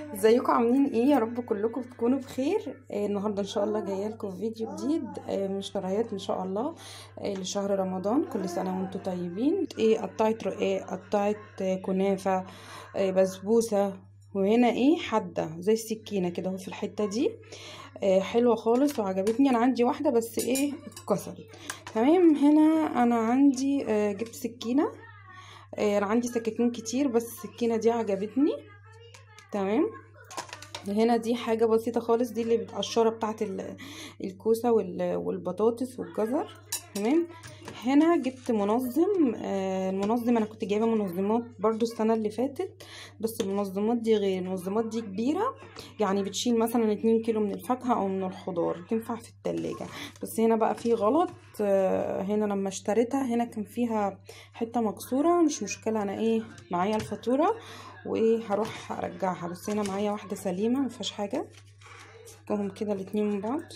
ازيكم عاملين ايه يا رب كلكم تكونوا بخير آه النهارده ان شاء الله جايه لكم فيديو جديد آه مشتريات ان شاء الله آه لشهر رمضان كل سنه وانتم طيبين ايه قطعت رقاق قطعت آه كنافه آه بسبوسه وهنا ايه حاده زي السكينه كده اهو في الحته دي آه حلوه خالص وعجبتني انا عندي واحده بس ايه اتكسرت تمام هنا انا عندي آه جبت سكينه آه انا عندي سكاكين كتير بس السكينه دي عجبتني تمام هنا دي حاجة بسيطة خالص دي اللي بالقشرة بتاعت الكوسة والبطاطس والجزر تمام هنا جبت منظم آه المنظم انا كنت جايبه منظمات برضو السنه اللي فاتت بس المنظمات دي غير المنظمات دي كبيره يعني بتشيل مثلا 2 كيلو من الفاكهه او من الخضار تنفع في التلاجة بس هنا بقى في غلط آه هنا لما اشتريتها هنا كان فيها حته مكسوره مش مشكله انا ايه معايا الفاتوره وايه هروح ارجعها بس هنا معايا واحده سليمه مفيهاش حاجه فكهم كده الاتنين من بعض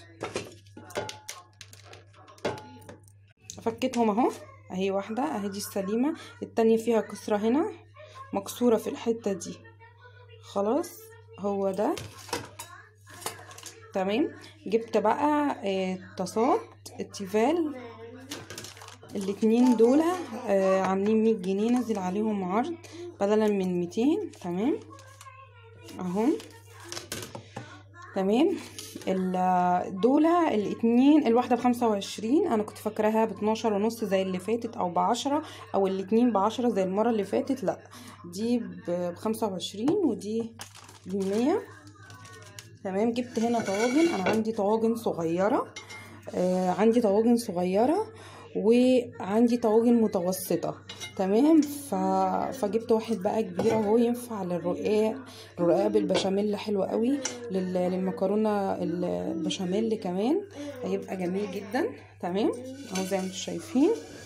فكيتهم اهو اهي واحده اهي دي السليمه التانية فيها كسره هنا مكسوره في الحته دي خلاص هو ده تمام جبت بقى آه طاسات التيفال الاتنين دول آه عاملين مية جنيه نزل عليهم عرض بدلا من ميتين تمام اهو تمام دول الاتنين الواحده بخمسة وعشرين انا كنت فاكراها باتناشر ونص زي اللي فاتت او بعشرة او الاتنين بعشرة زي المره اللي فاتت لا دي بخمسة وعشرين ودي بمية تمام جبت هنا طواجن انا عندي طواجن صغيره آه عندي طواجن صغيره وعندي طواجن متوسطه تمام ف... فجبت واحد بقى كبير اهو ينفع للرقاق الرقاق بالبشاميل حلو قوي لل... للمكرونه البشاميل كمان هيبقى جميل جدا تمام اهو زي ما انتم شايفين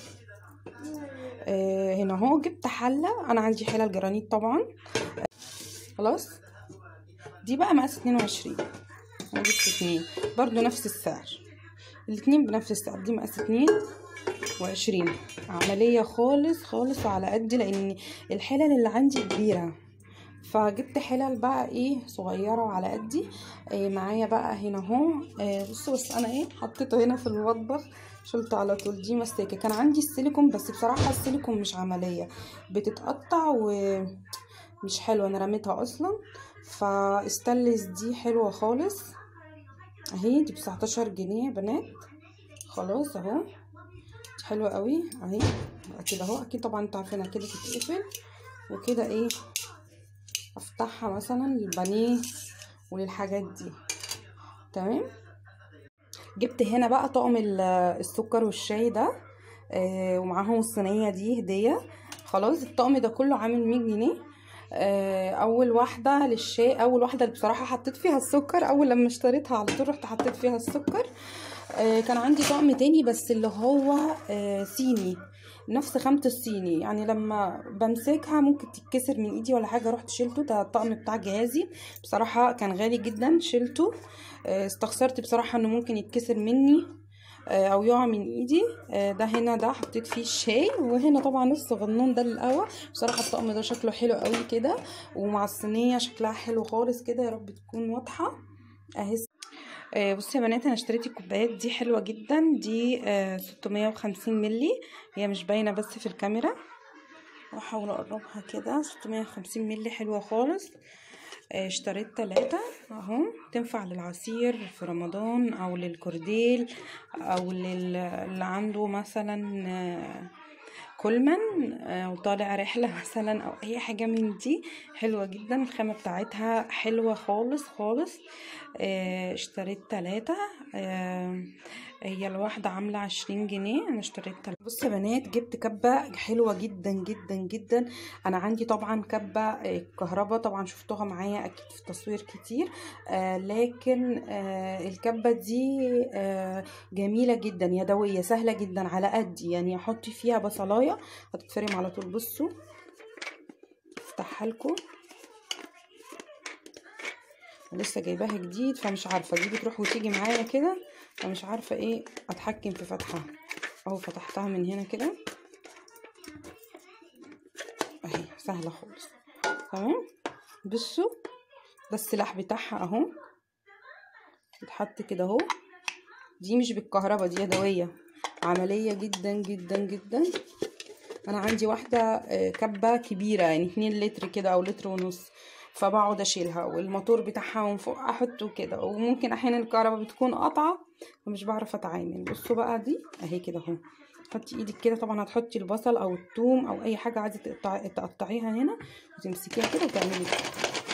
آه هنا اهو جبت حله انا عندي حله الجرانيت طبعا آه خلاص دي بقى مقاس 22 انا جبت اتنين برضو نفس السعر الاتنين بنفس السعر دي مقاس اتنين وعشرين عملية خالص خالص على قد لان الحلل اللي عندي كبيرة فجبت حلل بقى ايه صغيرة وعلى قدي إيه معايا بقى هنا اهو إيه بصوا بس انا ايه حطيته هنا في المطبخ شلته على طول دي مستكة كان عندي السيليكون بس بصراحة السيليكون مش عملية بتتقطع ومش حلوة انا رميتها اصلا فاستلس دي حلوة خالص اهي دي بتسعتاشر جنيه يا بنات خلاص اهو حلوه قوي اهي كده اهو اكيد طبعا انتوا عارفينها كده تتقفل وكده ايه افتحها مثلا للبانيه وللحاجات دي تمام جبت هنا بقى طقم السكر والشاي ده آه ومعاهم الصينيه دي هديه خلاص الطقم ده كله عامل 100 جنيه آه اول واحده للشاي اول واحده اللي بصراحه حطيت فيها السكر اول لما اشتريتها على طول رحت حطيت فيها السكر آه كان عندي طقم تاني بس اللي هو آه صيني نفس خامة الصيني يعني لما بمسكها ممكن تتكسر من ايدي ولا حاجة رحت شلته ده الطقم بتاع جهازي بصراحة كان غالي جدا شلته آه استخسرت بصراحة انه ممكن يتكسر مني او يقع من ايدي ده هنا ده حطيت فيه الشاي وهنا طبعا الصغنون ده للقهوه بصراحه الطقم ده شكله حلو قوي كده ومع الصينيه شكلها حلو خالص كده يا رب تكون واضحه اهي بصي يا بنات انا اشتريت الكوبايات دي حلوه جدا دي ستمية وخمسين ملي هي مش باينه بس في الكاميرا واحاول اقربها كده ستمية وخمسين ملي حلوه خالص اشتريت تلاتة اهو تنفع للعصير في رمضان او للكورديل او للي عنده مثلا كولمان وطالع رحلة مثلا او اي حاجة من دي حلوة جدا الخامة بتاعتها حلوة خالص خالص اشتريت تلاتة هي الواحدة عاملة عشرين جنيه انا اشتريت تلاتة بصوا يا بنات جبت كبة حلوة جدا جدا جدا انا عندي طبعا كبة كهرباء طبعا شفتوها معايا اكيد في تصوير كتير آه لكن آه الكبة دي آه جميلة جدا يدوية سهلة جدا على قدي يعني احط فيها بصلاية هتتفرم على طول بصوا افتحها لكم لسه جايباها جديد فمش عارفه دي بتروح وتيجي معايا كده فمش عارفه ايه اتحكم في فتحها اهو فتحتها من هنا كده اهي سهله خالص تمام بصوا ده السلاح بتاعها اهو بتحط كده اهو دي مش بالكهرباء دي يدويه عمليه جدا جدا جدا انا عندي واحده كبه كبيره يعني 2 لتر كده او لتر ونص فبقعد اشيلها والموتور بتاعها من فوق احطه كده وممكن احيانا الكهرباء بتكون قطعه فمش بعرف اتعامل بصوا بقى دي اهي كده اهو تحطي ايدك كده طبعا هتحطي البصل او الثوم او اي حاجه عايزه تقطعيها هنا وتمسكيها كده وتعملي كده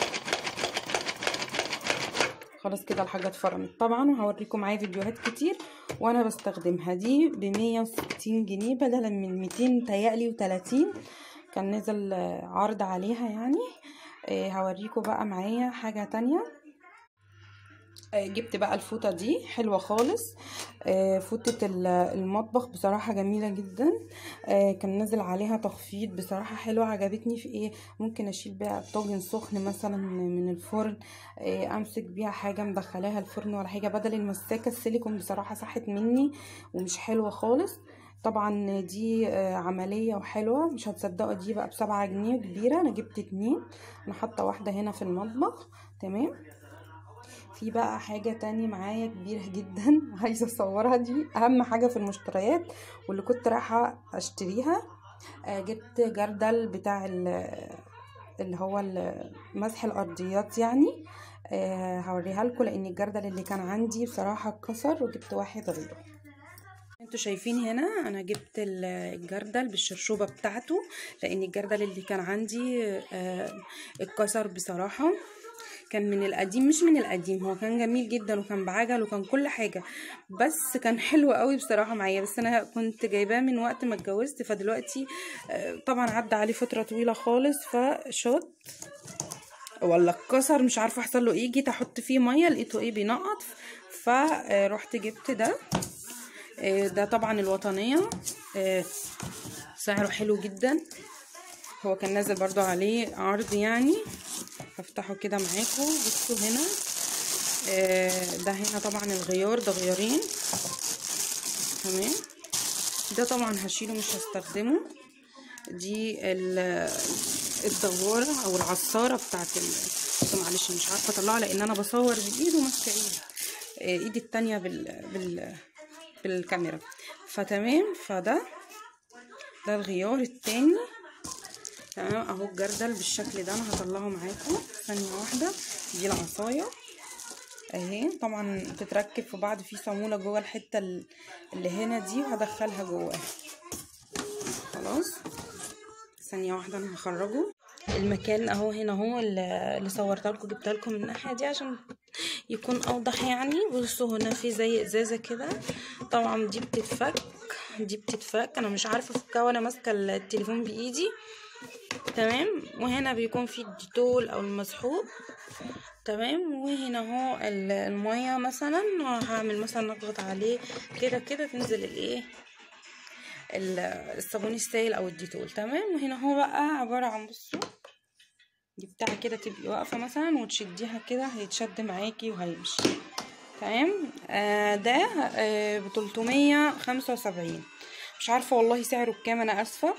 خلاص كده الحاجه اتفرمت طبعا وهوريكم معايا فيديوهات كتير وانا بستخدمها دي بمية وستين جنيه بدلا من ميتين تيالي وتلاتين كان نزل عرض عليها يعني هوريكم بقى معايا حاجه تانية جبت بقى الفوطه دي حلوه خالص فوطه المطبخ بصراحه جميله جدا كان نازل عليها تخفيض بصراحه حلوه عجبتني في ايه ممكن اشيل بيها طاجن سخن مثلا من الفرن امسك بيها حاجه مدخلاها الفرن ولا حاجه بدل المساكه السيليكون بصراحه صحت مني ومش حلوه خالص طبعا دي عملية وحلوة مش هتصدقوا دي بقى بسبعة جنيه كبيرة انا جبت اتنين انا حاطة واحدة هنا في المطبخ تمام في بقى حاجة تانية معايا كبيرة جدا عايزة اصورها دي اهم حاجة في المشتريات واللي كنت رايحة اشتريها جبت جردل بتاع اللي هو مسح الارضيات يعني هوريها لكم لان الجردل اللي كان عندي بصراحة اتكسر وجبت واحد غيره انتوا شايفين هنا انا جبت الجردل بالشرشوبة بتاعته لان الجردل اللي كان عندي اتكسر بصراحة كان من القديم مش من القديم هو كان جميل جدا وكان بعجل وكان كل حاجه بس كان حلو قوي بصراحه معايا بس انا كنت جايباه من وقت ما اتجوزت فدلوقتي طبعا عدى عليه فتره طويله خالص فشط ولا اتكسر مش عارفه حصل له ايه جيت احط فيه ميه لقيته ايه بينقط فرحت جبت ده ده طبعا الوطنيه سعره حلو جدا هو كان نازل برضو عليه عرض يعني هفتحه كده معاكم بصوا هنا آه ده هنا طبعا الغيار ده غيارين تمام ده طبعا هشيله مش هستخدمه دي الدواره او العصاره بتاعت معلش مش عارفه اطلعها لان انا بصور بايد وماسكه ايدي آه ايدي التانية بال... بال... بالكاميرا فتمام فده ده الغيار التاني تمام اهو الجردل بالشكل ده انا هطلعه معاكم ثانيه واحده دي العصايه اهي طبعا بتتركب في بعض في صاموله جوه الحته اللي هنا دي وهدخلها جواها خلاص ثانيه واحده انا هخرجه المكان اهو هنا اهو اللي صورت لكم جبت لكم من الناحيه دي عشان يكون اوضح يعني بصوا هنا في زي ازازه كده طبعا دي بتتفك دي بتتفك انا مش عارفه افكها وانا ماسكه التليفون بايدي تمام وهنا بيكون في الديتول او المسحوق تمام وهنا اهو الميه مثلا هعمل مثلا اضغط عليه كده كده تنزل الايه الصابون السائل او الديتول تمام وهنا هو بقى عباره عن بصوا دي بتاع كده تبقي واقفه مثلا وتشديها كده هيتشد معاكي وهيمشي تمام آه ده آه ب 375 مش عارفه والله سعره بكام انا اسفه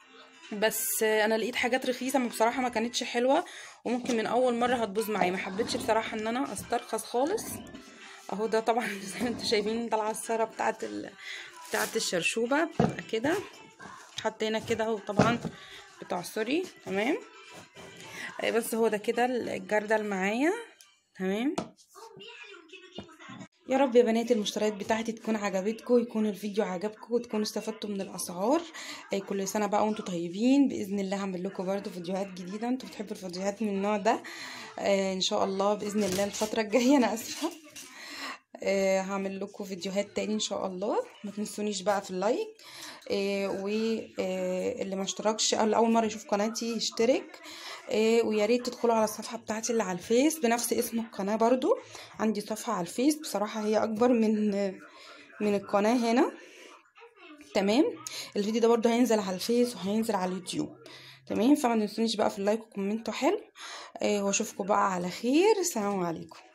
بس انا لقيت حاجات رخيصه ما بصراحه ما كانتش حلوه وممكن من اول مره هتبوظ معايا ما حبيتش بصراحه ان انا استرخص خالص اهو ده طبعا زي ما انتم شايفين ده العصاره بتاعه ال... بتاعه الشرشوبه بتبقى كده حط هنا كده وطبعا بتعصري تمام بس هو ده كده الجردل معايا تمام يا رب يا بنات المشتريات بتاعتي تكون عجبتكم يكون الفيديو عجبكم وتكونوا استفدتوا من الاسعار اي كل سنه بقى وانتم طيبين باذن الله هعمل لكم برده فيديوهات جديده انتوا بتحبوا الفيديوهات من النوع ده آه ان شاء الله باذن الله الفتره الجايه انا اسفه آه هعمل لكم فيديوهات تاني ان شاء الله ما تنسونيش بقى في اللايك آه واللي ما اشتركش او اول مره يشوف قناتي يشترك إيه ويا ريت تدخلوا على الصفحه بتاعتي اللي على الفيس بنفس اسم القناه برضو عندي صفحه على الفيس بصراحه هي اكبر من من القناه هنا تمام الفيديو ده برضو هينزل على الفيس وهينزل على اليوتيوب تمام فما تنسونيش بقى في اللايك وكومنتوا حلو إيه واشوفكم بقى على خير السلام عليكم